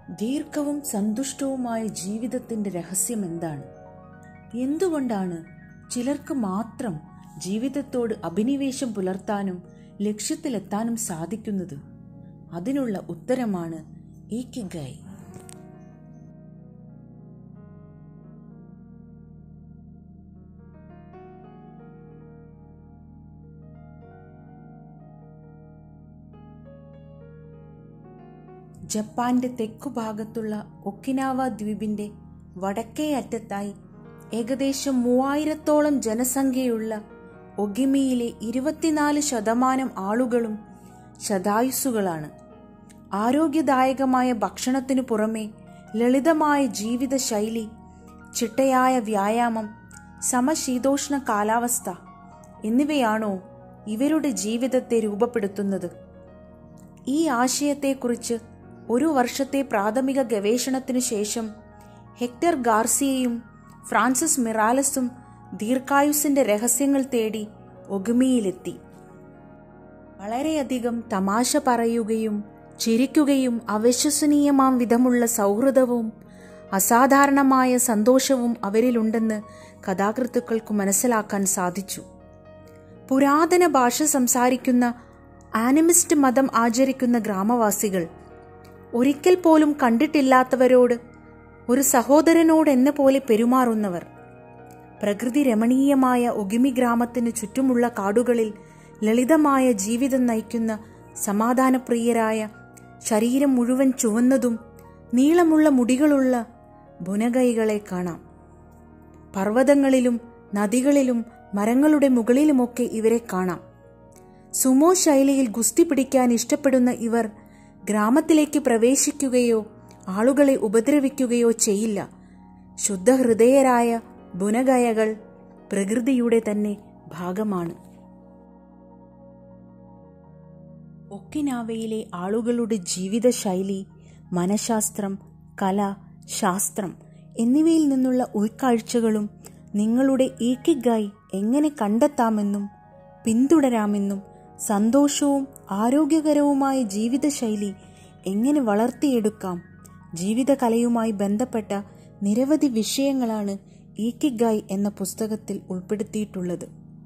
ദീർഘവും സന്തുഷ്ടവുമായ ജീവിതത്തിന്റെ രഹസ്യം എന്താണ് എന്തുകൊണ്ടാണ് ചിലർക്ക് മാത്രം ജീവിതത്തോട് അഭിനിവേശം പുലർത്താനും ലക്ഷ്യത്തിലെത്താനും സാധിക്കുന്നത് അതിനുള്ള ഉത്തരമാണ് ഈക്കിഗായ് ജപ്പാന്റെ തെക്കുഭാഗത്തുള്ള ഒക്കിനാവ ദ്വീപിന്റെ വടക്കേ അറ്റത്തായി ഏകദേശം മൂവായിരത്തോളം ജനസംഖ്യയുള്ള ഒഗിമിയിലെ ഇരുപത്തിനാല് ശതമാനം ആളുകളും ശതായുസ്സുകളാണ് ആരോഗ്യദായകമായ ഭക്ഷണത്തിനു പുറമെ ലളിതമായ ജീവിതശൈലി ചിട്ടയായ വ്യായാമം സമശീതോഷ്ണ കാലാവസ്ഥ എന്നിവയാണോ ഇവരുടെ ജീവിതത്തെ രൂപപ്പെടുത്തുന്നത് ഈ ആശയത്തെക്കുറിച്ച് ഒരു വർഷത്തെ പ്രാഥമിക ഗവേഷണത്തിനു ശേഷം ഹെക്ടർ ഗാർസിയയും ഫ്രാൻസിസ് മിറാലസും ദീർഘായുസിന്റെ രഹസ്യങ്ങൾ തേടി ഒഗുമിയിലെത്തി വളരെയധികം തമാശ പറയുകയും ചിരിക്കുകയും അവിശ്വസനീയമാം വിധമുള്ള സൗഹൃദവും അസാധാരണമായ സന്തോഷവും അവരിലുണ്ടെന്ന് കഥാകൃത്തുക്കൾക്ക് മനസ്സിലാക്കാൻ സാധിച്ചു പുരാതന ഭാഷ സംസാരിക്കുന്ന ആനിമിസ്റ്റ് മതം ആചരിക്കുന്ന ഗ്രാമവാസികൾ ഒരിക്കൽ പോലും കണ്ടിട്ടില്ലാത്തവരോട് ഒരു സഹോദരനോട് എന്ന പോലെ പെരുമാറുന്നവർ പ്രകൃതി രമണീയമായ ഒഗിമി ഗ്രാമത്തിന് ചുറ്റുമുള്ള കാടുകളിൽ ലളിതമായ ജീവിതം നയിക്കുന്ന സമാധാനപ്രിയരായ ശരീരം മുഴുവൻ ചുവന്നതും നീളമുള്ള മുടികളുള്ള ബുനകൈകളെ കാണാം പർവ്വതങ്ങളിലും നദികളിലും മരങ്ങളുടെ മുകളിലുമൊക്കെ ഇവരെ കാണാം സുമോ ശൈലിയിൽ ഗുസ്തി പിടിക്കാൻ ഇഷ്ടപ്പെടുന്ന ഇവർ ഗ്രാമത്തിലേക്ക് പ്രവേശിക്കുകയോ ആളുകളെ ഉപദ്രവിക്കുകയോ ചെയ്യില്ല ശുദ്ധഹൃദയരായ ബുനഗയകൾ പ്രകൃതിയുടെ തന്നെ ഭാഗമാണ് ഒക്കിനാവയിലെ ആളുകളുടെ ജീവിതശൈലി മനഃശാസ്ത്രം കല ശാസ്ത്രം എന്നിവയിൽ നിന്നുള്ള ഉൾക്കാഴ്ചകളും നിങ്ങളുടെ ഈക്കിഗായി എങ്ങനെ കണ്ടെത്താമെന്നും പിന്തുടരാമെന്നും സന്തോഷവും ആരോഗ്യകരവുമായ ജീവിതശൈലി എങ്ങനെ വളർത്തിയെടുക്കാം ജീവിതകലയുമായി ബന്ധപ്പെട്ട നിരവധി വിഷയങ്ങളാണ് ഈക്കിഗായ് എന്ന പുസ്തകത്തിൽ ഉൾപ്പെടുത്തിയിട്ടുള്ളത്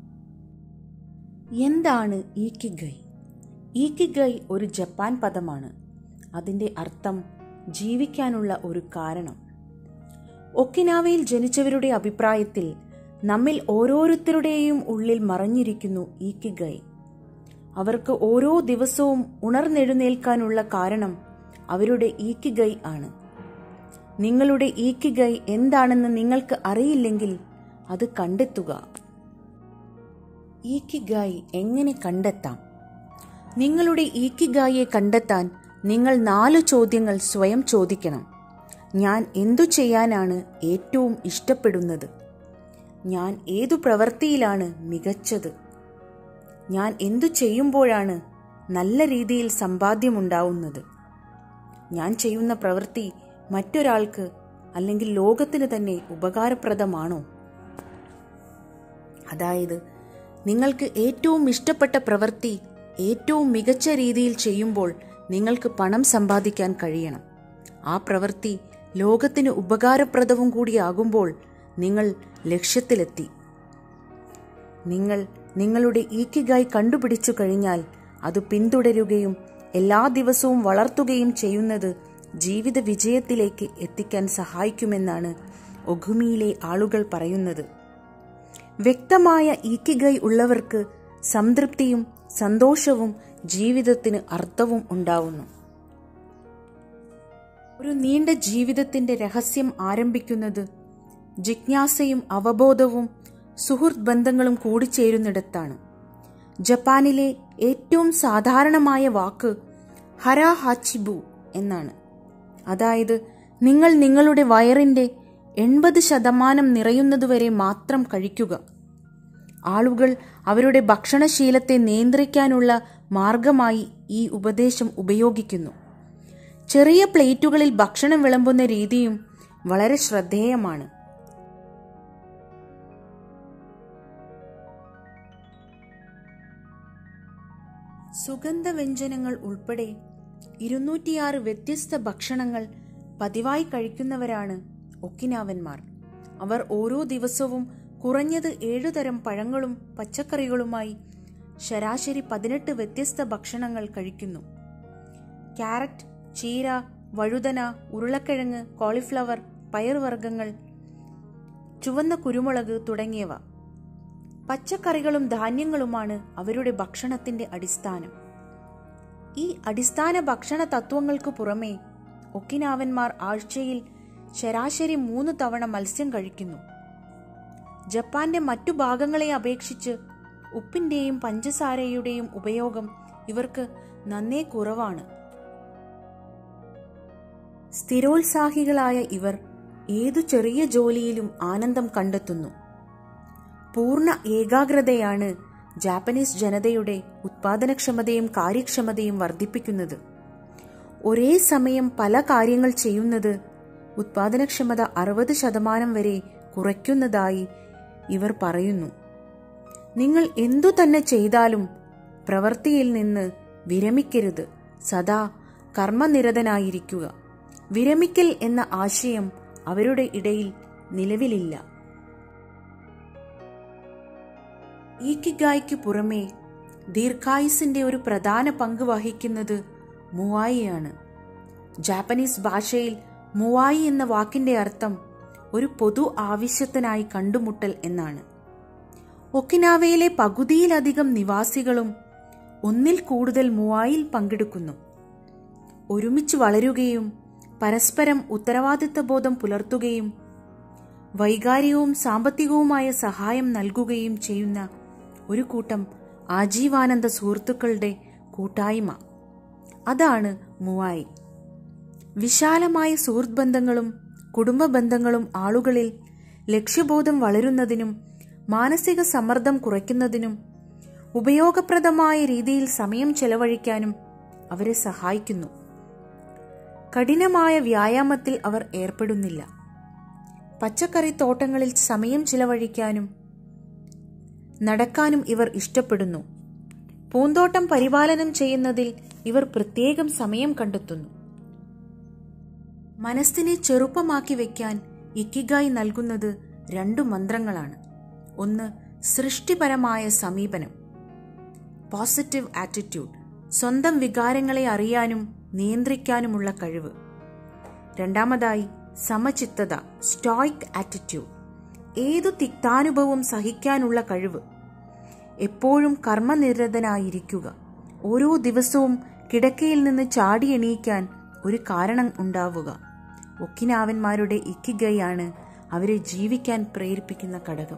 എന്താണ് ഈക്കിഗൈ ഈക്കിഗൈ ഒരു ജപ്പാൻ പദമാണ് അതിന്റെ അർത്ഥം ജീവിക്കാനുള്ള ഒരു കാരണം ഒക്കിനാവയിൽ ജനിച്ചവരുടെ അഭിപ്രായത്തിൽ നമ്മിൽ ഓരോരുത്തരുടെയും ഉള്ളിൽ മറഞ്ഞിരിക്കുന്നു ഈക്കിഗൈ അവർക്ക് ഓരോ ദിവസവും ഉണർന്നെഴുന്നേൽക്കാനുള്ള കാരണം അവരുടെ ഈക്കിഗൈ ആണ് നിങ്ങളുടെ ഈക്കിഗൈ എന്താണെന്ന് നിങ്ങൾക്ക് അറിയില്ലെങ്കിൽ അത് കണ്ടെത്തുക ഈക്കിഗായി എങ്ങനെ കണ്ടെത്താം നിങ്ങളുടെ ഈക്കിഗായെ കണ്ടെത്താൻ നിങ്ങൾ നാല് ചോദ്യങ്ങൾ സ്വയം ചോദിക്കണം ഞാൻ എന്തു ചെയ്യാനാണ് ഏറ്റവും ഇഷ്ടപ്പെടുന്നത് ഞാൻ ഏതു പ്രവൃത്തിയിലാണ് മികച്ചത് ഞാൻ എന്തു ചെയ്യുമ്പോഴാണ് നല്ല രീതിയിൽ സമ്പാദ്യമുണ്ടാവുന്നത് ഞാൻ ചെയ്യുന്ന പ്രവൃത്തി മറ്റൊരാൾക്ക് അല്ലെങ്കിൽ ലോകത്തിന് തന്നെ ഉപകാരപ്രദമാണോ അതായത് നിങ്ങൾക്ക് ഏറ്റവും ഇഷ്ടപ്പെട്ട പ്രവൃത്തി ഏറ്റവും മികച്ച രീതിയിൽ ചെയ്യുമ്പോൾ നിങ്ങൾക്ക് പണം സമ്പാദിക്കാൻ കഴിയണം ആ പ്രവൃത്തി ലോകത്തിന് ഉപകാരപ്രദവും കൂടിയാകുമ്പോൾ നിങ്ങൾ ലക്ഷ്യത്തിലെത്തി നിങ്ങൾ നിങ്ങളുടെ ഈക്കിഗായി കണ്ടുപിടിച്ചു കഴിഞ്ഞാൽ അത് പിന്തുടരുകയും എല്ലാ ദിവസവും വളർത്തുകയും ചെയ്യുന്നത് ജീവിത വിജയത്തിലേക്ക് എത്തിക്കാൻ സഹായിക്കുമെന്നാണ് ഒഘുമിയിലെ ആളുകൾ പറയുന്നത് വ്യക്തമായ ഈക്കിഗൈ ഉള്ളവർക്ക് സംതൃപ്തിയും സന്തോഷവും ജീവിതത്തിന് അർത്ഥവും ഉണ്ടാവുന്നു ഒരു നീണ്ട ജീവിതത്തിന്റെ രഹസ്യം ആരംഭിക്കുന്നത് ജിജ്ഞാസയും അവബോധവും സുഹൃത്ത് ബന്ധങ്ങളും കൂടിച്ചേരുന്നിടത്താണ് ജപ്പാനിലെ ഏറ്റവും സാധാരണമായ വാക്ക് ഹരാ ഹാച്ചിബു എന്നാണ് അതായത് നിങ്ങൾ നിങ്ങളുടെ വയറിന്റെ എൺപത് ശതമാനം നിറയുന്നതുവരെ മാത്രം കഴിക്കുക ആളുകൾ അവരുടെ ഭക്ഷണശീലത്തെ നിയന്ത്രിക്കാനുള്ള മാർഗമായി ഈ ഉപദേശം ഉപയോഗിക്കുന്നു ചെറിയ പ്ലേറ്റുകളിൽ ഭക്ഷണം വിളമ്പുന്ന രീതിയും വളരെ ശ്രദ്ധേയമാണ് സുഗന്ധവ്യഞ്ജനങ്ങൾ ഉൾപ്പെടെ ഇരുന്നൂറ്റിയാറ് വ്യത്യസ്ത ഭക്ഷണങ്ങൾ പതിവായി കഴിക്കുന്നവരാണ് ഒക്കിനാവന്മാർ അവർ ഓരോ ദിവസവും കുറഞ്ഞത് ഏഴുതരം പഴങ്ങളും പച്ചക്കറികളുമായി ശരാശരി പതിനെട്ട് വ്യത്യസ്ത ഭക്ഷണങ്ങൾ കഴിക്കുന്നു ക്യാരറ്റ് ചീര വഴുതന ഉരുളക്കിഴങ്ങ് കോളിഫ്ലവർ പയറുവർഗ്ഗങ്ങൾ ചുവന്ന കുരുമുളക് തുടങ്ങിയവ പച്ചക്കറികളും ധാന്യങ്ങളുമാണ് അവരുടെ ഭക്ഷണത്തിന്റെ അടിസ്ഥാനം ഈ അടിസ്ഥാന ഭക്ഷണ തത്വങ്ങൾക്ക് പുറമെ ഒക്കിനാവന്മാർ ആഴ്ചയിൽ ശരാശരി മൂന്ന് തവണ മത്സ്യം കഴിക്കുന്നു ജപ്പാന്റെ മറ്റു ഭാഗങ്ങളെ അപേക്ഷിച്ച് ഉപ്പിന്റെയും പഞ്ചസാരയുടെയും ഉപയോഗം ഇവർക്ക് നന്നേ കുറവാണ് സ്ഥിരോത്സാഹികളായ ഇവർ ഏതു ചെറിയ ജോലിയിലും ആനന്ദം കണ്ടെത്തുന്നു പൂർണ്ണ ഏകാഗ്രതയാണ് ജാപ്പനീസ് ജനതയുടെ ഉത്പാദനക്ഷമതയും കാര്യക്ഷമതയും വർദ്ധിപ്പിക്കുന്നത് ഒരേ സമയം പല കാര്യങ്ങൾ ചെയ്യുന്നത് ഉത്പാദനക്ഷമത അറുപത് ശതമാനം വരെ കുറയ്ക്കുന്നതായി ഇവർ പറയുന്നു നിങ്ങൾ എന്തു തന്നെ ചെയ്താലും പ്രവൃത്തിയിൽ നിന്ന് വിരമിക്കരുത് സദാ കർമ്മനിരതനായിരിക്കുക വിരമിക്കൽ എന്ന ആശയം അവരുടെ ഇടയിൽ നിലവിലില്ല ഈക്കിഗായ്ക്ക് പുറമെ ദീർഘായുസിന്റെ ഒരു പ്രധാന പങ്ക് വഹിക്കുന്നത് മുവായിയാണ് ജാപ്പനീസ് ഭാഷയിൽ മുവായി എന്ന വാക്കിന്റെ അർത്ഥം ഒരു പൊതു ആവശ്യത്തിനായി കണ്ടുമുട്ടൽ എന്നാണ് ഒക്കിനാവയിലെ പകുതിയിലധികം നിവാസികളും ഒന്നിൽ കൂടുതൽ മുവായിൽ പങ്കെടുക്കുന്നു ഒരുമിച്ച് വളരുകയും പരസ്പരം ഉത്തരവാദിത്തബോധം പുലർത്തുകയും വൈകാരികവും സാമ്പത്തികവുമായ സഹായം നൽകുകയും ചെയ്യുന്ന ഒരു കൂട്ടം ആജീവാനന്ദ സുഹൃത്തുക്കളുടെ കൂട്ടായ്മ അതാണ് മുവായി വിശാലമായ സുഹൃത്ത് ബന്ധങ്ങളും കുടുംബ ബന്ധങ്ങളും ആളുകളിൽ ലക്ഷ്യബോധം വളരുന്നതിനും മാനസിക സമ്മർദ്ദം കുറയ്ക്കുന്നതിനും ഉപയോഗപ്രദമായ രീതിയിൽ സമയം ചെലവഴിക്കാനും അവരെ സഹായിക്കുന്നു കഠിനമായ വ്യായാമത്തിൽ അവർ ഏർപ്പെടുന്നില്ല പച്ചക്കറി തോട്ടങ്ങളിൽ സമയം ചിലവഴിക്കാനും നടക്കാനും ഇവർ ഇഷ്ടപ്പെടുന്നു പൂന്തോട്ടം പരിപാലനം ചെയ്യുന്നതിൽ ഇവർ പ്രത്യേകം സമയം കണ്ടെത്തുന്നു മനസ്സിനെ ചെറുപ്പമാക്കി വെക്കാൻ ഇക്കിഗായി നൽകുന്നത് രണ്ടു മന്ത്രങ്ങളാണ് ഒന്ന് സൃഷ്ടിപരമായ സമീപനം പോസിറ്റീവ് ആറ്റിറ്റ്യൂഡ് സ്വന്തം വികാരങ്ങളെ അറിയാനും നിയന്ത്രിക്കാനുമുള്ള കഴിവ് രണ്ടാമതായി സമചിത്തത സ്റ്റോയിക് ആറ്റിറ്റ്യൂഡ് ഏതു തിക്താനുഭവം സഹിക്കാനുള്ള കഴിവ് എപ്പോഴും കർമ്മനിരതനായിരിക്കുക ഓരോ ദിവസവും കിടക്കയിൽ നിന്ന് ചാടി എണീക്കാൻ ഒരു കാരണം ഉണ്ടാവുക ഒക്കിനാവന്മാരുടെ ഇക്കിഗയാണ് അവരെ ജീവിക്കാൻ പ്രേരിപ്പിക്കുന്ന ഘടകം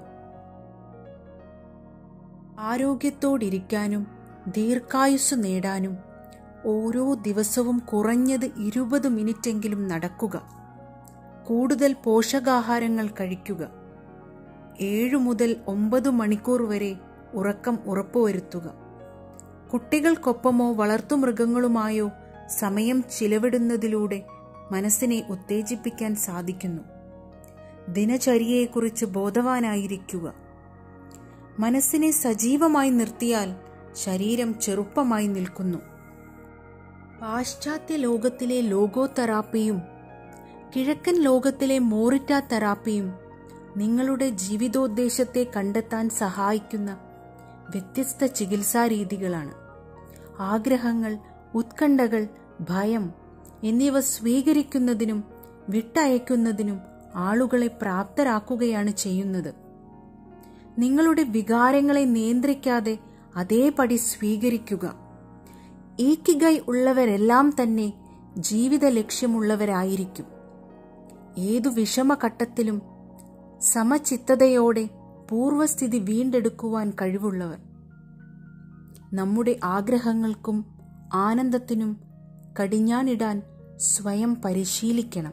ആരോഗ്യത്തോടിരിക്കാനും ദീർഘായുസ് നേടാനും ഓരോ ദിവസവും കുറഞ്ഞത് ഇരുപത് മിനിറ്റെങ്കിലും നടക്കുക കൂടുതൽ പോഷകാഹാരങ്ങൾ കഴിക്കുക ഏഴു മുതൽ ഒമ്പത് മണിക്കൂർ വരെ ഉറക്കം ഉറപ്പുവരുത്തുക കുട്ടികൾക്കൊപ്പമോ വളർത്തുമൃഗങ്ങളുമായോ സമയം ചിലവിടുന്നതിലൂടെ മനസ്സിനെ ഉത്തേജിപ്പിക്കാൻ സാധിക്കുന്നു ദിനചര്യയെക്കുറിച്ച് ബോധവാനായിരിക്കുക മനസ്സിനെ സജീവമായി നിർത്തിയാൽ ശരീരം ചെറുപ്പമായി നിൽക്കുന്നു പാശ്ചാത്യ ലോകത്തിലെ ലോഗോ തെറാപ്പിയും കിഴക്കൻ ലോകത്തിലെ മോറിറ്റ തെറാപ്പിയും നിങ്ങളുടെ ജീവിതോദ്ദേശത്തെ കണ്ടെത്താൻ സഹായിക്കുന്ന വ്യത്യസ്ത ചികിത്സാ രീതികളാണ് ആഗ്രഹങ്ങൾ ഉത്കണ്ഠകൾ ഭയം എന്നിവ സ്വീകരിക്കുന്നതിനും വിട്ടയക്കുന്നതിനും ആളുകളെ പ്രാപ്തരാക്കുകയാണ് ചെയ്യുന്നത് നിങ്ങളുടെ വികാരങ്ങളെ നിയന്ത്രിക്കാതെ അതേപടി സ്വീകരിക്കുക ഏക്കിഗൈ ഉള്ളവരെല്ലാം തന്നെ ജീവിത ലക്ഷ്യമുള്ളവരായിരിക്കും ഏതു വിഷമഘട്ടത്തിലും സമചിത്തതയോടെ പൂർവസ്ഥിതി വീണ്ടെടുക്കുവാൻ കഴിവുള്ളവർ നമ്മുടെ ആഗ്രഹങ്ങൾക്കും ആനന്ദത്തിനും കടിഞ്ഞാണിടാൻ സ്വയം പരിശീലിക്കണം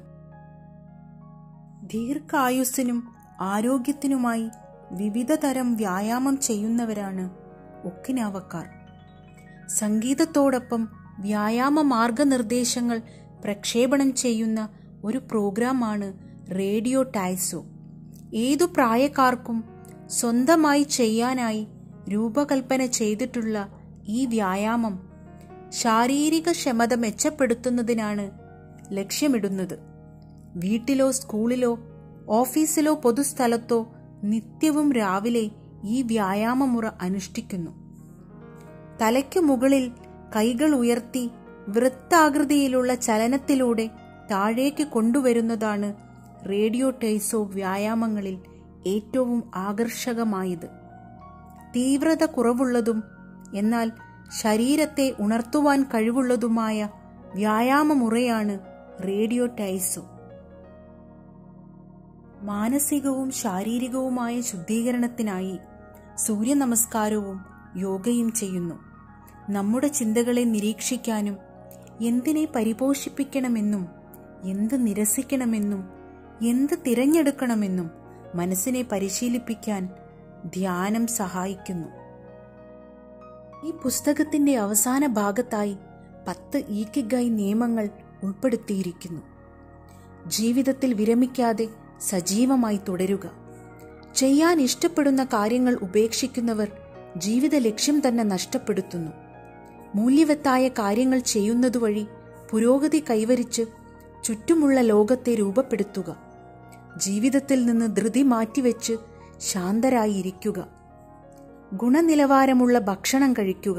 ദീർഘായുസ്സിനും ആരോഗ്യത്തിനുമായി വിവിധ തരം വ്യായാമം ചെയ്യുന്നവരാണ് ഒക്കിനാവക്കാർ സംഗീതത്തോടൊപ്പം വ്യായാമ മാർഗനിർദ്ദേശങ്ങൾ പ്രക്ഷേപണം ചെയ്യുന്ന ഒരു പ്രോഗ്രാമാണ് റേഡിയോ ടൈസോ ഏതു പ്രായക്കാർക്കും സ്വന്തമായി ചെയ്യാനായി രൂപകൽപ്പന ചെയ്തിട്ടുള്ള ഈ വ്യായാമം ശാരീരിക ക്ഷമത മെച്ചപ്പെടുത്തുന്നതിനാണ് ലക്ഷ്യമിടുന്നത് വീട്ടിലോ സ്കൂളിലോ ഓഫീസിലോ പൊതുസ്ഥലത്തോ നിത്യവും രാവിലെ ഈ വ്യായാമമുറ അനുഷ്ഠിക്കുന്നു തലയ്ക്കു മുകളിൽ കൈകൾ ഉയർത്തി വൃത്താകൃതിയിലുള്ള ചലനത്തിലൂടെ താഴേക്ക് കൊണ്ടുവരുന്നതാണ് റേഡിയോ ടൈസോ വ്യായാമങ്ങളിൽ ഏറ്റവും ആകർഷകമായത് തീവ്രത കുറവുള്ളതും എന്നാൽ ശരീരത്തെ ഉണർത്തുവാൻ കഴിവുള്ളതുമായ വ്യായാമമുറയാണ് റേഡിയോ ടൈസോ മാനസികവും ശാരീരികവുമായ ശുദ്ധീകരണത്തിനായി സൂര്യനമസ്കാരവും യോഗയും ചെയ്യുന്നു നമ്മുടെ ചിന്തകളെ നിരീക്ഷിക്കാനും എന്തിനെ പരിപോഷിപ്പിക്കണമെന്നും എന്ത് നിരസിക്കണമെന്നും എന്ത് തിരഞ്ഞെടുക്കണമെന്നും മനസ്സിനെ പരിശീലിപ്പിക്കാൻ ധ്യാനം സഹായിക്കുന്നു ഈ പുസ്തകത്തിന്റെ അവസാന ഭാഗത്തായി പത്ത് ഈക്കിഗായ് നിയമങ്ങൾ ഉൾപ്പെടുത്തിയിരിക്കുന്നു ജീവിതത്തിൽ വിരമിക്കാതെ സജീവമായി തുടരുക ചെയ്യാൻ ഇഷ്ടപ്പെടുന്ന കാര്യങ്ങൾ ഉപേക്ഷിക്കുന്നവർ ജീവിത ലക്ഷ്യം തന്നെ നഷ്ടപ്പെടുത്തുന്നു മൂല്യവത്തായ കാര്യങ്ങൾ ചെയ്യുന്നതുവഴി പുരോഗതി കൈവരിച്ച് ചുറ്റുമുള്ള ലോകത്തെ രൂപപ്പെടുത്തുക ജീവിതത്തിൽ നിന്ന് ധൃതി മാറ്റിവെച്ച് ശാന്തരായിരിക്കുക ഗുണനിലവാരമുള്ള ഭക്ഷണം കഴിക്കുക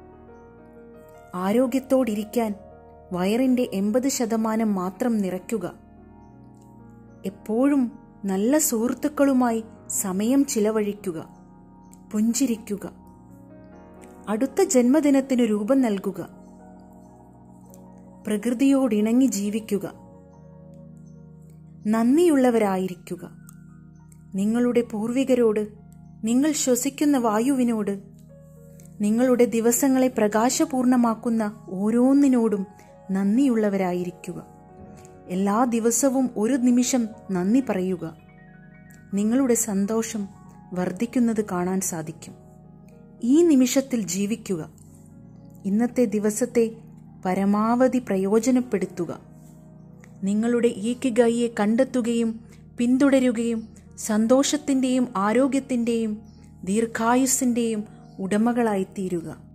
ആരോഗ്യത്തോടിരിക്കാൻ വയറിന്റെ എൺപത് ശതമാനം മാത്രം നിറയ്ക്കുക എപ്പോഴും നല്ല സുഹൃത്തുക്കളുമായി സമയം ചിലവഴിക്കുക പുഞ്ചിരിക്കുക അടുത്ത ജന്മദിനത്തിന് രൂപം നൽകുക പ്രകൃതിയോടിണങ്ങി ജീവിക്കുക നന്ദിയുള്ളവരായിരിക്കുക നിങ്ങളുടെ പൂർവികരോട് നിങ്ങൾ ശ്വസിക്കുന്ന വായുവിനോട് നിങ്ങളുടെ ദിവസങ്ങളെ പ്രകാശപൂർണമാക്കുന്ന ഓരോന്നിനോടും നന്ദിയുള്ളവരായിരിക്കുക എല്ലാ ദിവസവും ഒരു നിമിഷം നന്ദി പറയുക നിങ്ങളുടെ സന്തോഷം വർദ്ധിക്കുന്നത് കാണാൻ സാധിക്കും ഈ നിമിഷത്തിൽ ജീവിക്കുക ഇന്നത്തെ ദിവസത്തെ പരമാവധി പ്രയോജനപ്പെടുത്തുക നിങ്ങളുടെ ഈക്കിഗായിയെ കണ്ടെത്തുകയും പിന്തുടരുകയും സന്തോഷത്തിൻ്റെയും ആരോഗ്യത്തിൻ്റെയും ദീർഘായുസ്സിൻ്റെയും ഉടമകളായിത്തീരുക